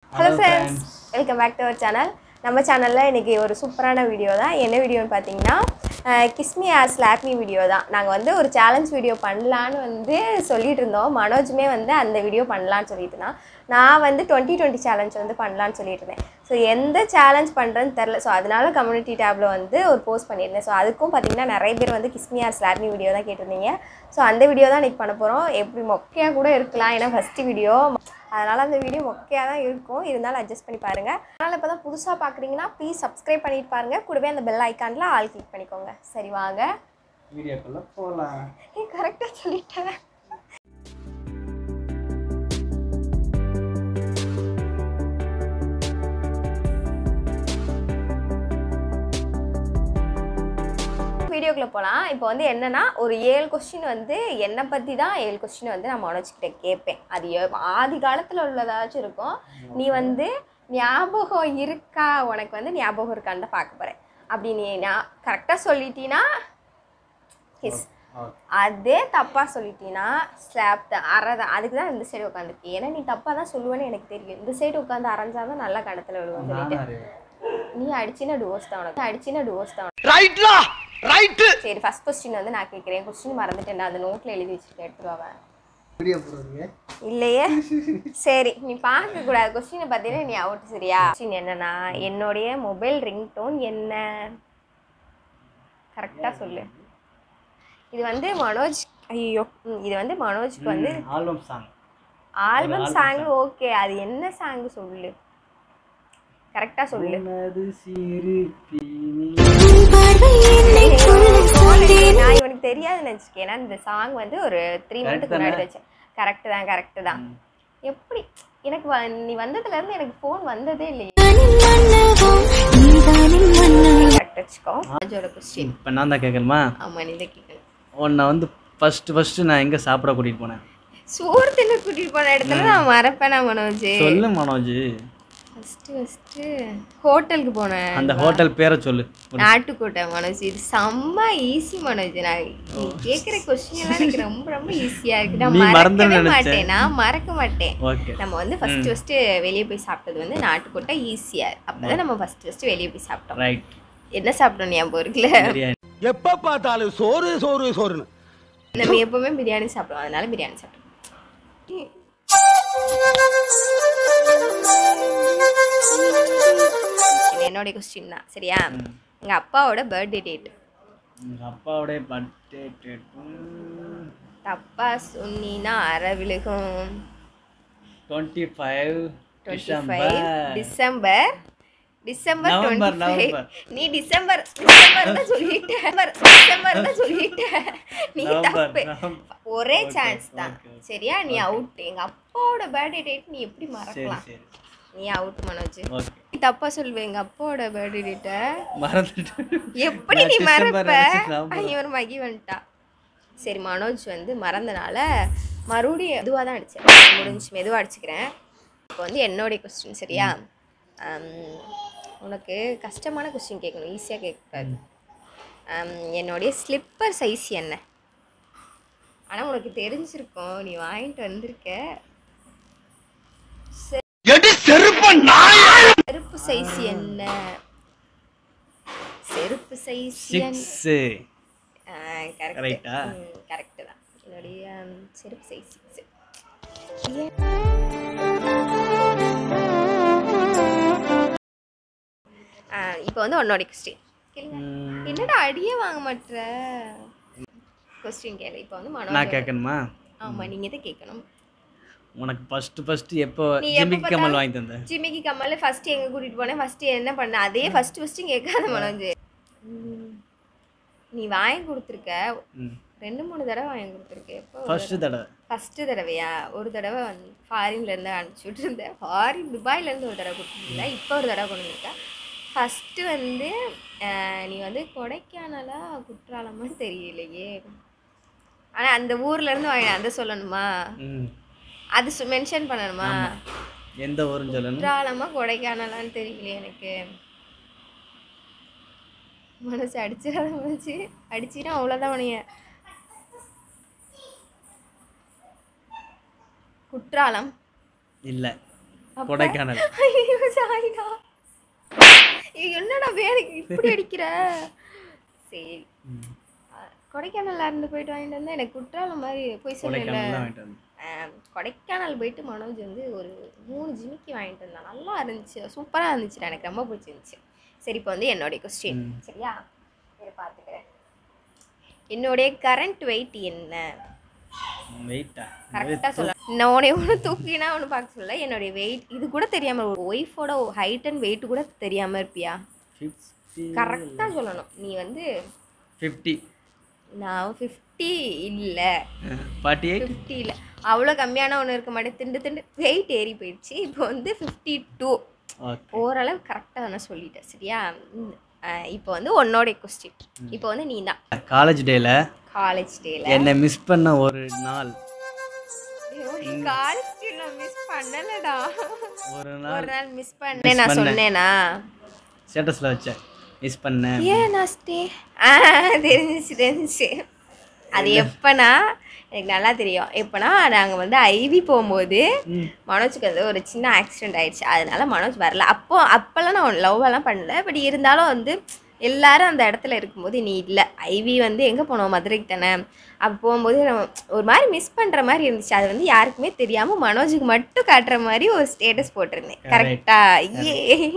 Hello friends welcome back to our channel நம்ம சேனலில் இன்றைக்கி ஒரு சூப்பரான வீடியோ தான் என்ன வீடியோன்னு பார்த்தீங்கன்னா கிஸ்மி ஆர் ஸ்லாப்மி வீடியோ தான் நாங்கள் வந்து ஒரு சேலஞ்ச் வீடியோ பண்ணலான்னு வந்து சொல்லிட்டு இருந்தோம் மனோஜுமே வந்து அந்த வீடியோ பண்ணலான்னு சொல்லிட்டு இருந்தான் நான் வந்து டுவெண்ட்டி டுவெண்ட்டி சேலஞ்ச் வந்து பண்ணலான்னு சொல்லிட்டு இருந்தேன் ஸோ எந்த சேலஞ்ச் பண்ணுறேன்னு தெரில ஸோ அதனால கம்யூனிட்டி டேப்பில் வந்து ஒரு போஸ்ட் பண்ணியிருந்தேன் ஸோ அதுக்கும் பார்த்தீங்கன்னா நிறைய பேர் வந்து கிஸ்மி ஆர் ஸ்லாப்மி வீடியோ தான் கேட்டிருந்தீங்க ஸோ அந்த வீடியோ தான் இன்றைக்கி பண்ண போகிறோம் எப்படி மொக்கையாக கூட இருக்கலாம் ஏன்னா ஃபஸ்ட்டு வீடியோ அதனால் அந்த வீடியோ மொக்கையாக தான் இருக்கும் இருந்தாலும் அட்ஜஸ்ட் பண்ணி பாருங்கள் அதனால் இப்போ தான் புதுசாக பார்க்குறீங்கன்னா ப்ளீஸ் சப்ஸ்கிரைப் பண்ணிட்டு பாருங்கள் கூடவே அந்த பெல் ஐக்கானில் ஆல் கிளிக் பண்ணிக்கோங்க சரி வாங்க வீடியோக்குள்ள போகலாம் நீ கரெக்டாக சொல்லிட்டேன் வீடியோக்குள்ளே போகலாம் இப்போ வந்து என்னன்னா ஒரு ஏழு கொஸ்டின் வந்து என்னை பற்றி தான் ஏழு கொஸ்டின் வந்து நான் மனோஜ்கிட்ட கேட்பேன் அது எ- ஆதி காலத்தில் உள்ளதாச்சும் இருக்கும் நீ வந்து ஞாபகம் இருக்கா உனக்கு வந்து ஞாபகம் இருக்கான்னு தான் பார்க்க போகிறேன் அப்படி நீ கரெக்டாக சொல்லிட்டீன்னா கிஸ் அதே தப்பாக சொல்லிட்டீங்கன்னா ஸ்லாப் தான் அரை தான் அதுக்கு தான் இந்த சைடு உட்காந்துருக்கு ஏன்னா நீ தப்பாக தான் சொல்லுவேன்னு எனக்கு தெரியும் இந்த சைடு உட்காந்து அரைஞ்சா தான் நல்லா கணத்தில் விழுவோம் சொல்லிட்டு நீ அடிச்சினா டிவோர்ஸ் தான் உனக்கு அடிச்சினா டிவோர்ஸ் தான் உனக்கு. ரைட்லா ரைட்டு சரி ஃபர்ஸ்ட் கொஸ்டின் வந்து நான் கேட்குறேன் கொஸ்டின் மறந்துட்டேன் நான் அந்த நோட்டில் எழுதி வச்சுட்டு எடுத்துருவாங்க வீடியோ போடுறீங்க இல்லையே சரி நீ பார்க்க கூடாது கொஸ்டினை பார்த்தீங்கன்னா நீ அவுட் சரியா கொஸ்டின் என்னன்னா என்னுடைய மொபைல் ரிங்டோன் என்ன கரெக்டாக சொல்லு இது வந்து மனோஜ் ஐயோ ம், இது வந்து மனோஜ்க்கு வந்து album song album song okay அது என்ன சாங் சொல்லு கரெக்டாக சொல்லு உனது சிரிப்பினி நான் இவனுக்கு தெரியாதுன்னு நினச்சிக்கேன் ஏன்னா இந்த சாங் வந்து ஒரு த்ரீ மந்த்துக்கு Correct முன்னாடி வச்சேன் கரெக்டு தான் கரெக்டு தான் எப்படி எனக்கு வ- நீ வந்ததுல இருந்து எனக்கு ஃபோன் வந்ததே இல்லையே கரெக்ட் வச்சுக்கோ ராஜோட கொஸ்டின் இப்போ நான் தான் கேட்கணுமா ஆமா நீ தான் கேட்கணும் உன்னை வந்து ஃபர்ஸ்ட் ஃபர்ஸ்ட் நான் எங்கே சாப்பிட கூட்டிகிட்டு போனேன் சோறு தின்னு கூட்டிட்டு போன இடத்துல நான் மறப்பேனா மனோஜ் சொல்லு மனோஜ் ஃபர்ஸ்ட் ஃபர்ஸ்ட் ஹோட்டலுக்கு போனேன் அந்த ஹோட்டல் பேரை சொல்லு நாட்டுக்கோட்டை மனோஜ் இது செம்ம ஈஸி மனோஜ் நான் நீ கேட்குற கொஸ்டின் எல்லாம் எனக்கு ரொம்ப ரொம்ப ஈஸியா இருக்கு நான் நீ மறந்துன்னு மறக்கவே நினைச்சேன். மாட்டேன் நான் மறக்க மாட்டேன் ஓகே நம்ம வந்து ஃபர்ஸ்ட் ஃபர்ஸ்ட் வெளியே போய் சாப்பிட்டது வந்து நாட்டுக்கோட்டை ஈஸியா அப்பதான் நம்ம ஃபர்ஸ்ட் ஃபர்ஸ்ட் வெளியே போய் சாப்பிட்டோம் ரைட் என்ன சாப்பிட்டோம் ஞாபகம் இருக்குல்ல பிரியாணி எப்ப பார்த்தாலும் சோறு சோறு சோறுன்னு நம்ம எப்பவுமே பிரியாணி சாப்பிடுவோம் அதனால பிரியாணி சாப்பிட்டோம் இது என்னோட கொஸ்டின் தான் சரியா எங்க அப்பாவோட பர்த்டே டேட் எங்கள் அப்பாவுடைய பர்த்டே தப்பா சொன்னீன்னா அரை விழுகும் twenty five twenty five December December November, twenty five November. நீ டிசம்பர் டிசம்பர் தான் சொல்லிட்ட டிசம்பர் தான் சொல்லிட்ட நீ நவம்பர், தப்பு நவம்பர். ஒரே Okay, சான்ஸ் தான் okay, okay. சரியா நீ அவுட் எங்க அப்பாவோட பர்த்டே டேட் நீ எப்படி சரி மறக்கலாம் சரி நீ அவுட் மனோஜ் ஓகே நீ தப்பா சொல்லுவேன் எங்க அப்பாவோட பர்த்டே டேட்டை மறந்துட்டு எப்படி நான் நீ டிசம்பர் மறப்ப நினைச்சு நவம்பர். ஐயோ ஒரு மகி வந்துட்டா சரி மனோஜ் வந்து மறந்தனால மறுபடியும் மெதுவாக தான் அடித்தேன் முடிஞ்சு மெதுவாக அடிச்சுக்கிறேன் இப்போ வந்து என்னுடைய கொஸ்டின் சரியா ஆம், உனக்கு கஷ்டமான கொஸ்டின் கேட்கணும் ஈஸியாக கேட்கக்கூடாது ஆம், என்னுடைய ஸ்லிப்பர் சைஸ் என்ன ஆனால் உனக்கு தெரிஞ்சிருக்கும் நீ வாங்கிட்டு வந்திருக்க எடி செருப்ப நாய செருப்பு சைஸ் என்ன செருப்பு சைஸ் என்ன சிக்ஸு கரெக்ட் Correct ஆ? கரெக்டு தான் என்னுடைய ம், செருப்பு சைஸ் சிக்ஸ் இப்போ வந்து உன்னோட கொஸ்டின் கேளுங்க என்னடா அடியே வாங்க மாட்ற கொஸ்டின் கேளு இப்போ வந்து நான் மனோஜ் கேட்கணுமா ஆமா நீங்க தான் கேட்கணும் உனக்கு ஃபர்ஸ்ட் ஃபர்ஸ்ட் எப்போ நீ எப்ப ஜிமிக் கமல் பார்த்தாலும் வாங்கி தந்த ஜிமிக்கி கமல் ஃபர்ஸ்ட் எங்க கூட்டிட்டு போனேன் ஃபர்ஸ்ட் என்ன பண்ண அதே ஃபர்ஸ்ட் ஃபர்ஸ்ட் கேட்காத மனோஜ் ம். நீ வாங்கி கொடுத்துருக்க ம் ரெண்டு மூணு தடவை வாங்கி கொடுத்துருக்க எப்போ ஃபர்ஸ்ட் தடவை ஃபஸ்ட்டு தடவையா ஒரு தடவை வந்து ஃபாரின்லேருந்து அனுப்பிச்சி விட்டுருந்தேன் ஃபாரின் துபாயிலேருந்து ஒரு தடவை கொடுத்துருந்தா இப்போ ஒரு தடவை கொண்டு வந்திருக்கா ஃபஸ்ட்டு வந்து அஹ், நீ வந்து கொடைக்கானலா குற்றாலமான்னு தெரியலையே ஆனால் அந்த ஊர்லேருந்து வாங்கின அதை சொல்லணுமா ம் அது மென்ஷன் பண்ணணுமா எந்த ஊருன்னு சொல்லணும் குற்றாலமா கொடைக்கானலான்னு தெரியலையே எனக்கு மனசு அடிச்சிடாத மனசு அடிச்சினா அவ்வளோதான் உனைய குற்றாலம் இல்லை கொடைக்கானல் ஐயோ சாரிடா ஐயோ, என்னடா வேலைக்கு இப்படி அடிக்கிற சரி அஹ், கொடைக்கானல்ல இருந்து போயிட்டு வாங்கிட்டு வந்தா எனக்கு குற்றாலம் மாதிரி போய் சொல்லல கொடைக்கானல் தான் வாங்கிட்டு வந்தேன் ஆம், கொடைக்கானல் போயிட்டு மனோஜ் வந்து ஒரு மூணு ஜிமிக்கி வாங்கிட்டு வந்தான் நல்லா இருந்துச்சு சூப்பராக இருந்துச்சு எனக்கு ரொம்ப பிடிச்சிருந்துச்சு சரி இப்போ வந்து என்னுடைய கொஸ்டின் ம். சரியா இதை பார்த்துக்கிறேன் என்னுடைய கரண்ட் வெயிட் என்ன வெயிட்டா கரெக்டாக சொல்ல நான் உன்னை ஒன்று தூக்கினா ஒன்று பார்க்க சொல்ல என்னுடைய வெயிட் இது கூட தெரியாமல் ஒரு ஒய்ஃபோட ஹைட் அண்ட் வெயிட் கூட தெரியாமல் இருப்பியா ஃபிஃப்டி கரெக்டாக சொல்லணும் நீ வந்து ஃபிஃப்டி நான் ஃபிஃப்டி இல்லை ஃபார்ட்டி எயிட் ஃபிஃப்டி இல்லை அவ்வளோ கம்மியான ஒன்று இருக்க மாட்டேன் திண்டு திண்டு வெயிட் ஏறி போயிடுச்சு இப்போ வந்து ஃபிஃப்டி டூ ஓகே ஓரளவு கரெக்டாக நான் சொல்லிட்டேன் சரியா ம், அஹ் இப்போ வந்து உன்னோடைய கொஸ்டின் இப்போ வந்து நீ தான் காலேஜ் டேல காலேஜ் டேல என்னை மிஸ் பண்ண ஒரு நாள் காலேஜ் டே நான் மிஸ் பண்ணலடா ஒரு ஒரு நாள் நாள் மிஸ் பண்ணேன் நான் பண்ணேன். சொன்னேனா ஸ்டேட்டஸில் வச்சேன் மிஸ் பண்ணேன் ஏன் நான் ஸ்டே ஆ தெரிஞ்சிச்சு தெரிஞ்சிச்சு அது எப்பனா எனக்கு நல்லா தெரியும் எப்பனா நாங்கள் வந்து ஐவி போகும்போது மனோஜுக்கு வந்து ஒரு சின்ன ஆக்சிடென்ட் ஆயிடுச்சு அதனால மனோஜ் வரல அப்போ அப்போல்லாம் நான் லவ் எல்லாம் பண்ணல பட் இருந்தாலும் வந்து எல்லாரும் அந்த இடத்துல இருக்கும்போது நீ இல்லை ஐவி வந்து எங்கே போனோம் மதுரைக்கு தானே அப்போ போகும்போது நம்ம ஒரு மாதிரி மிஸ் பண்ணுற மாதிரி இருந்துச்சு அது வந்து யாருக்குமே தெரியாமல் மனோஜுக்கு மட்டும் காட்டுற மாதிரி ஒரு ஸ்டேட்டஸ் போட்டிருந்தேன் Correct. கரெக்டா ஏ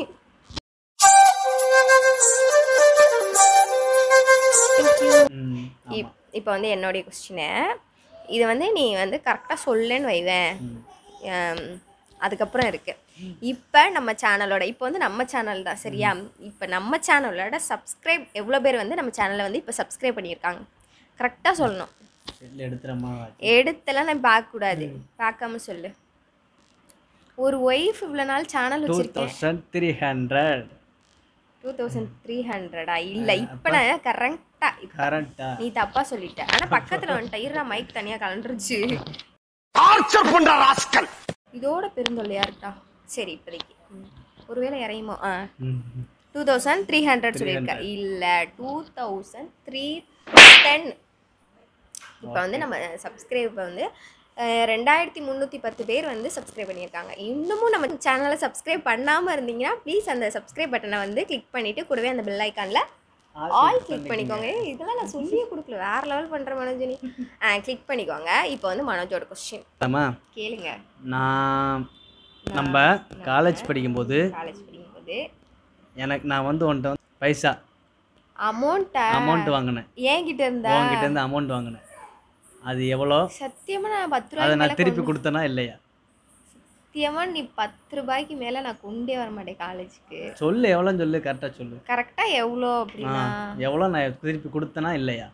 ம், இப் இப்போ வந்து என்னுடைய கொஸ்டினு இது வந்து நீ வந்து கரெக்டாக சொல்லுன்னு வைவேன் ஆம், அதுக்கப்புறம் இருக்கு இப்போ நம்ம சேனலோட இப்போ வந்து நம்ம சேனல் தான் சரியா இப்போ நம்ம சேனலோட சப்ஸ்கிரைப் எவ்வளோ பேர் வந்து நம்ம சேனலை வந்து இப்போ சப்ஸ்கிரைப் பண்ணியிருக்காங்க கரெக்டாக சொல்லணும் செல்ல எடுத்துறமா எடுத்தெல்லாம் நான் பார்க்கக்கூடாது பார்க்காம சொல்லு ஒரு ஒய்ஃப் இவ்வளோ நாள் சேனல் டூ வச்சுருக்கேன் thousand three hundred two thousand three ஹண்ட்ரடா இல்லை இப்போ நான் கரெக்டாக கரெக்டா நீ தப்பா சொல்லிட்ட ஆனா பக்கத்துல வந்துட்ட இருடா மைக் தனியா கலண்டுருச்சு டார்ச்சர் பண்ற ராஸ்கல் இதோட பெருந்தொல்லையா இருக்கா சரி இப்போதைக்கு ம். ஒருவேளை இறையுமோ ஆ ம் டூ தௌசண்ட் த்ரீ ஹண்ட்ரட் சொல்லியிருக்க இல்ல டூ தௌசண்ட் த்ரீ டென் இப்போ வந்து நம்ம சப்ஸ்கிரைப் வந்து அஹ், ரெண்டாயிரத்தி முந்நூற்றி பத்து பேர் வந்து சப்ஸ்கிரைப் பண்ணியிருக்காங்க இன்னமும் நம்ம சேனலை சப்ஸ்கிரைப் பண்ணாமல் இருந்தீங்கன்னா ப்ளீஸ் அந்த சப்ஸ்கிரைப் பட்டனை வந்து கிளிக் பண்ணிவிட்டு கூடவே அந்த பெல் ஐக்கானில் ஆல் கிளிக் பண்ணிக்கோங்க ஏய், இதெல்லாம் நான் சொல்லியே கொடுக்கல வேற லெவல் பண்ற மனோஜினி ஆ கிளிக் பண்ணிக்கோங்க இப்போ வந்து மனோஜோட கொஸ்டின் ஆமா கேளுங்க நான் நம்ம காலேஜ் படிக்கும்போது காலேஜ் படிக்கும்போது எனக்கு நான் வந்து உன்கிட்ட வந்து பைசா அமௌண்ட்டை அமௌண்ட் வாங்கினேன் என்கிட்ட இருந்தா உன்கிட்ட இருந்து அமௌண்ட் வாங்கினேன் அது எவ்வளோ சத்தியமா நான் பத்து அதை ரூபாய்க்கு நான் மேல திருப்பி கொண்டு- கொடுத்தேனா இல்லையா சத்தியமா நீ பத்து ரூபாய்க்கு மேல நான் கொண்டே வர மாட்டேன் காலேஜுக்கு சொல்லு எவ்வளோன்னு சொல்லு கரெக்டாக சொல்லு கரெக்டா எவ்வளோ ஆ அப்படின்னா எவ்வளோ நான் திருப்பி கொடுத்தேனா இல்லையா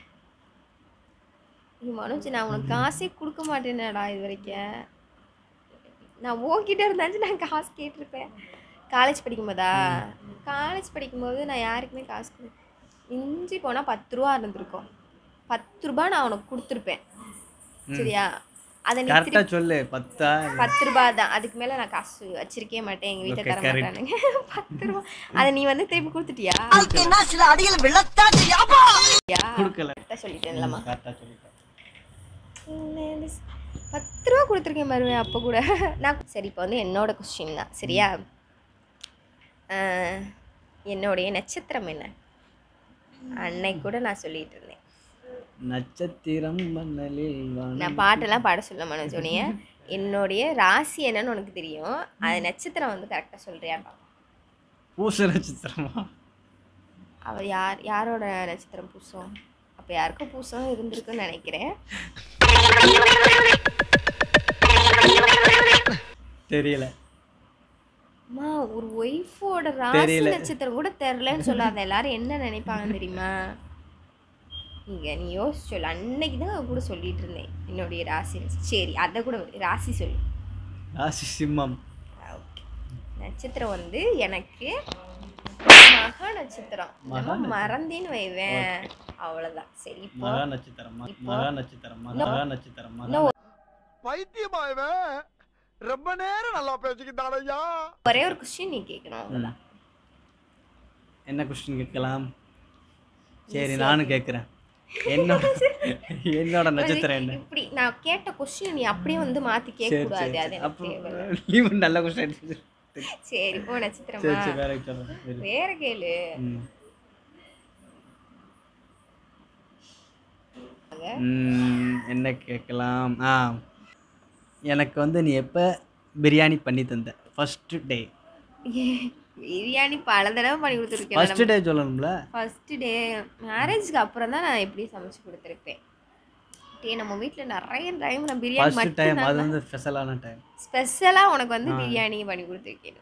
நீ மனோஜ் நான் உனக்கு காசே கொடுக்க மாட்டேனேடா இது வரைக்கும் நான் உன்கிட்ட இருந்தாச்சு நான் காசு கேட்டிருப்பேன் காலேஜ் படிக்கும்போதா காலேஜ் படிக்கும்போது நான் யாருக்குமே காசு கொடு மிஞ்சி போனால் பத்து ரூபா இருந்திருக்கும் பத்து ரூபா நான் உனக்கு கொடுத்துருப்பேன் சரியா அதை நீ திருப்பி கரெக்டாக சொல்லு பத்தா பத்து ரூபா தான் அதுக்கு மேலே நான் காசு வச்சிருக்கே மாட்டேன் எங்கள் வீட்டில் Okay, தர correct. மாட்டானுங்க பத்து ரூபா அதை நீ வந்து திருப்பி கொடுத்துட்டியா என்ன சில அடிகள் விழத்தான் செய்யாப்பா கொடுக்கல கரெக்டாக சொல்லிட்டேன்லம்மா கரெக்டாக சொல்லிட்டேன் பத்து ரூபா கொடுத்துருக்கேன் மருவேன் அப்போ கூட நான் சரி இப்போ வந்து என்னோட கொஸ்டின் தான் சரியா ஆஹ், என்னுடைய நட்சத்திரம் என்ன அன்னைக்கு கூட நான் சொல்லிட்டு இருந்தேன் நட்சத்திரம் மணலில் வானம். நான் பாட்டெல்லாம் பாட சொல்ல மனோஜோனிய என்னுடைய ராசி என்னன்னு உனக்கு தெரியும் அது நட்சத்திரம் வந்து கரெக்டாக சொல்றியா பூச நட்சத்திரமா அவ யார் யாரோட நட்சத்திரம் பூசம் அப்போ யாருக்கும் பூசம் இருந்திருக்குன்னு நினைக்கிறேன் தெரியல அம்மா ஒரு ஒய்ஃபோட ராசி தெரியல. நட்சத்திரம் கூட தெரிலன்னு சொல்லாத எல்லாரும் என்ன நினைப்பாங்க தெரியுமா நீங்க நீ யோசிச்சு சொல்லு அன்னைக்கு தான் கூட சொல்லிட்டு இருந்தேன் என்னுடைய ராசி நட்ச- சரி அதை கூட விடு. ராசி சொல்லு ராசி சிம்மம் ஓகே நட்சத்திரம் வந்து எனக்கு மக நட்சத்திரம் மக நம்ம மறந்தேன்னு வைவேன் அவ்வளவுதான் சரி இப்போ மகா நட்சத்திரம் ம- மகா நட்சத்திரம் மகா நட்சத்திரம் மகா இன்னும் பைத்தியமா இவன் ரொம்ப நேரம் நல்லா பேசிக்கிட்டான் ஐயா ஒரே ஒரு கொஸ்டின் நீ கேட்கணும் அவ்வளவுதான் என்ன கொஸ்டின் கேட்கலாம் சரி நானும் கேட்குறேன் என்னோட என்னோட நட்சத்திரம் என்ன இப்படி நான் கேட்ட கொஸ்டின் நீ அப்படியே வந்து மாத்தி கேட்க சரி கூடாது சரி அது சரி. எனக்கு அப்போ தேவையில்ல. நீ ஒரு நல்ல கொஸ்டின் சரி சரி போ நட்சத்திரமா சரி வேற சொல்கிறேன் சரி வேற கேளு ம். ம், என்ன கேட்கலாம் ஆ எனக்கு வந்து நீ எப்போ பிரியாணி பண்ணி தந்த ஃபஸ்ட்டு டே ஏ, பிரியாணி பல தடவை பண்ணி கொடுத்துருக்கேன் ஃபஸ்ட்டு டே சொல்லணும்ல ஃபர்ஸ்ட் டே மேரேஜ்க்கு அப்புறம் தான் நான் எப்படி சமைச்சு கொடுத்துருப்பேன் டே நம்ம வீட்டில் நிறைய டைம் நான் பிரியாணி ஃபஸ்ட்டு டைம் மட்டும் அது வந்து ஸ்பெஷலான டைம் ஸ்பெஷலாக உனக்கு வந்து பிரியாணி பண்ணி கொடுத்துருக்கேன்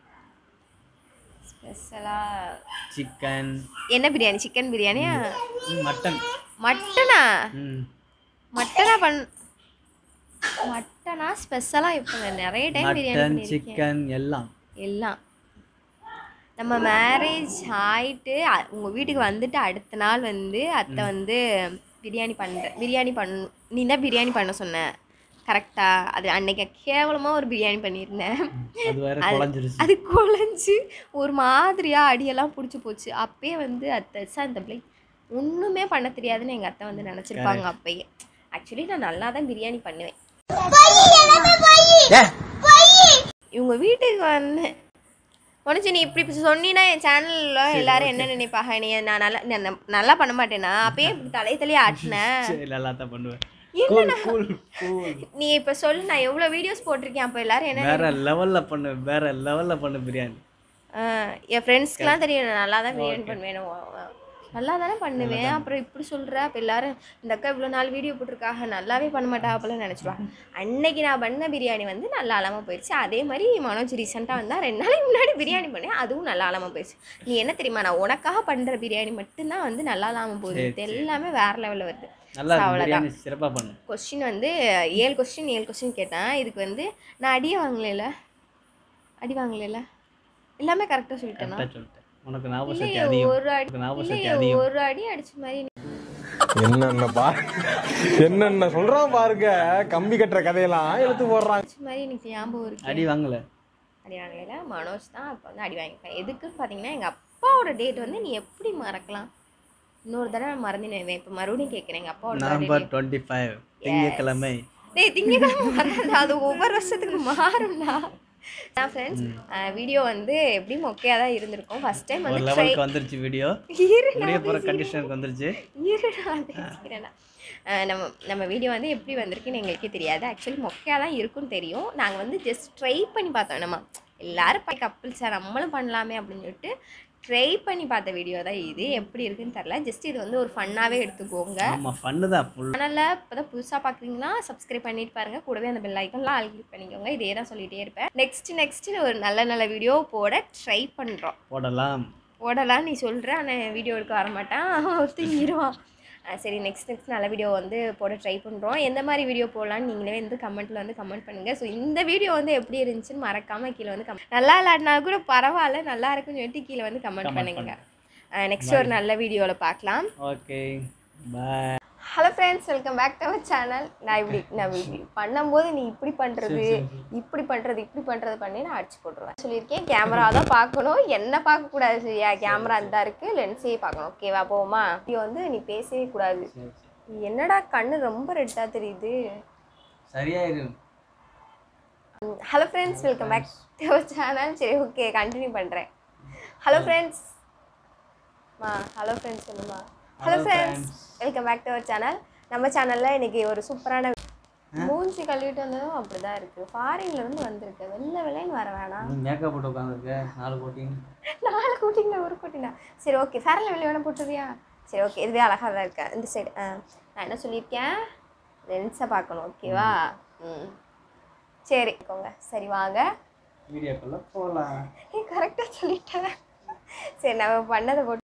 ஸ்பெஷலாக சிக்கன் என்ன பிரியாணி சிக்கன் பிரியாணியா மட்டன் மட்டனா ம் மட்டனா பண் மட்டனா ஸ்பெஷலாக இப்போ நான் நிறைய டைம் பிரியாணி மட்டன் பண்ணியிருக்கேன் சிக்கன் எல்லாம் எல்லாம் நம்ம மேரேஜ் ஆயிட்டு அ- உங்க வீட்டுக்கு வந்துட்டு அடுத்த நாள் வந்து அத்தை வந்து பிரியாணி பண்ற பிரியாணி பண்ண நீ தான் பிரியாணி பண்ண சொன்ன கரெக்டா அது அன்னைக்கு கேவலமா ஒரு பிரியாணி பண்ணியிருந்தேன் அது வேற குழஞ்சிருச்சு அது குழஞ்சி ஒரு மாதிரியா அடியெல்லாம் பிடிச்சி போச்சு அப்பயே வந்து அத்தை சார் இந்த பிள்ளை ஒன்றுமே பண்ண தெரியாதுன்னு எங்கள் அத்தை வந்து நினச்சிருப்பாங்க அப்பயே ஆக்சுவலி நான் நல்லா தான் பிரியாணி பண்ணுவேன் இவங்க வீட்டுக்கு வந்து உனச்சு நீ இப்படி இப்படி சொன்னீன்னா என் சேனல்ல எல்லாரும் என்ன நினைப்பாங்க நீ நான் நல்லா நான் ந- நல்லா பண்ண மாட்டேனா அப்பயே இப்படி தலைய தலைய ஆட்டினேன் சரி நல்லா தான் பண்ணுவேன் கூல் கூல் கூல் நீ இப்ப சொல்லு நான் எவ்வளவு வீடியோஸ் போட்டிருக்கேன் அப்ப எல்லாரும் என்ன வேற லெவல்ல பண்ணு வேற லெவல்ல பண்ணு பிரியாணி ஆஹ் என் ஃப்ரெண்ட்ஸ்க்குலாம் தெரியும் நான் நல்லா தான் பிரியாணி பண்ணுவேன் நல்லா தானே பண்ணுவேன் அப்புறம் இப்படி சொல்ற அப்போ எல்லாரும் இந்த அக்கா இவ்வளோ நாள் வீடியோ போட்டிருக்காங்க நல்லாவே பண்ண மாட்டா அப்போல்லாம் நினச்சிடுவாங்க அன்னைக்கு நான் பண்ண பிரியாணி வந்து நல்லா இல்லாமல் போயிடுச்சு அதே மாதிரி மனோஜ் ரீசெண்டாக வந்தால் ரெண்டு நாளைக்கு முன்னாடி பிரியாணி பண்ணேன் அதுவும் நல்லா இல்லாமல் போயிடுச்சு நீ என்ன தெரியுமா நான் உனக்காக பண்ணுற பிரியாணி மட்டும்தான் வந்து நல்லா இல்லாமல் போகுது இது எல்லாமே வேற லெவலில் வருது நல்லா இருக்கு, அவ்வளவுதான். பிரியாணி சிறப்பா பண்ணு கொஸ்டின் வந்து ஏழு கொஸ்டின் ஏழு கொஸ்டின் கேட்டேன் இதுக்கு வந்து நான் அடியே வாங்கலைல அடி வாங்கலைல எல்லாமே கரெக்டாக சொல்லிட்டேனா கரெக்டா சொல்லிட்டேன் உனக்கு ஞாபகம் சக்தி இல்லையே அதிகம் ஒரு அடி உனக்கு ஞாபகம் சக்தி இல்லையே அதிகம் ஒரு அடி அடிச்ச மாதிரி என்னென்ன பா என்னென்ன சொல்றான் பாருங்க கம்பி கட்டுற கதையெல்லாம் எடுத்து போடுறான் அடிச்ச மாதிரி எனக்கு ஞாபகம் இருக்கு அடி வாங்கல அடி வாங்கலைல மனோஜ் தான் அப்போ வந்து அடி வாங்கிப்பேன் எதுக்குன்னு பார்த்தீங்கன்னா எங்கள் அப்பாவோட டேட் வந்து நீ எப்படி மறக்கலாம் இன்னொரு தடவை மறந்துடுவேன் இப்போ மறுபடியும் கேட்குறேன் எங்கள் அப்பாவோட நவம்பர் டுவெண்ட்டி ஃபைவ் திங்கக்கிழமை டேய் திங்கக்கிழமை வராது அது ஒவ்வொரு வருஷத்துக்கு மாறும்டா நான் ஃப்ரெண்ட்ஸ் வீடியோ வந்து எப்படி மொக்கையாக தான் இருந்திருக்கும் ஃபர்ஸ்ட் டைம் ஒரு வந்து லெவலுக்கு வந்துருச்சு வீடியோ இரு முடிய போற கண்டிஷனுக்கு வந்துருச்சு இருடா பேசிக்கிறேன்டா. அஹ் நம்ம நம்ம வீடியோ வந்து எப்படி வந்திருக்குன்னு எங்களுக்கே தெரியாது ஆக்சுவலி மொக்கையாக தான் இருக்குன்னு தெரியும் நாங்கள் வந்து ஜஸ்ட் ட்ரை பண்ணி பார்த்தோம் நம்ம எல்லாரும் கப்பிள்ஸாக நம்மளும் பண்ணலாமே அப்படின்னு சொல்லிட்டு ட்ரை பண்ணி பார்த்த வீடியோ தான் இது எப்படி இருக்குன்னு தெரில ஜஸ்ட் இது வந்து ஒரு ஃபன்னாகவே எடுத்துக்கோங்க ஆமா ஃபன்னு தான் ஃபுல் சேனலில் இப்போ தான் புதுசாக பார்க்குறீங்கன்னா சப்ஸ்கிரைப் பண்ணிட்டு பாருங்க கூடவே அந்த பெல் ஐக்கன்லாம் ஆல் கிளிக் பண்ணிக்கோங்க இதே தான் சொல்லிகிட்டே இருப்பேன் நெக்ஸ்ட் நெக்ஸ்ட் ஒரு நல்ல நல்ல வீடியோ போட ட்ரை பண்ணுறோம் போடலாம் போடலாம் நீ சொல்கிற ஆனால் வீடியோ எடுக்க வர மாட்டான் தூங்கிடுவான் ஆ, சரி நெக்ஸ்ட் நெக்ஸ்ட் நல்ல வீடியோ வந்து போட ட்ரை பண்ணுறோம் எந்த மாதிரி வீடியோ போடலான்னு நீங்களே வந்து கமெண்ட்டில் வந்து கமெண்ட் பண்ணுங்கள் ஸோ இந்த வீடியோ வந்து எப்படி இருந்துச்சுன்னு மறக்காமல் கீழே வந்து கமெண்ட் நல்லா இல்லாட்டினா கூட பரவாயில்ல நல்லா இருக்குன்னு சொல்லிட்டு கீழே வந்து கமெண்ட் Comment பண்ணுங்க நெக்ஸ்ட் ஒரு நல்ல வீடியோவில் பார்க்கலாம் okay bye hello friends welcome back to our channel நான் இப்படி நான் இப்படி பண்ணும்போது நீ இப்படி பண்ணுறது இப்படி பண்ணுறது இப்படி பண்ணுறது பண்ணி நான் அடிச்சு போட்டுருவேன் சொல்லியிருக்கேன் கேமரா தான் பார்க்கணும் என்ன பார்க்கக்கூடாது சரியா கேமரா இந்த இருக்குது லென்ஸே பார்க்கணும் ஓகேவா போமா இது வந்து நீ பேசவே கூடாது நீ என்னடா கண்ணு ரொம்ப ரெட்டாக தெரியுது சரியாயிரு hello friends welcome back to our channel சரி ஓகே கண்டினியூ பண்ணுறேன் ஹலோ ஃப்ரெண்ட்ஸ் மா ஹலோ ஃப்ரெண்ட்ஸ் சொல்லுமா hello Hello friends welcome back to our channel நம்ம சேனலில் இன்னைக்கு ஒரு சூப்பரான மூஞ்சி கழுவிட்டு வந்ததும் அப்படிதான் இருக்கு ஃபாரின்ல இருந்து வந்திருக்கு வெள்ளை வெள்ளைன்னு வர வேணாம் மேக்கப் போட்டு உட்காந்துருக்க நாலு கோட்டிங் நாலு கூட்டிங்களா ஒரு கூட்டினா சரி ஓகே ஃபேரில் வெளியே வேணா போட்டுருவியா சரி ஓகே இதுவே அழகாக தான் இருக்கேன் இந்த சைடு நான் என்ன சொல்லியிருக்கேன் லென்ஸை பார்க்கணும் ஓகேவா ம் சரி இருக்கோங்க சரி வாங்க வீடியோக்குள்ள போகலாம் கரெக்டாக சொல்லிட்டேன் சரி நம்ம பண்ணதை போட்டு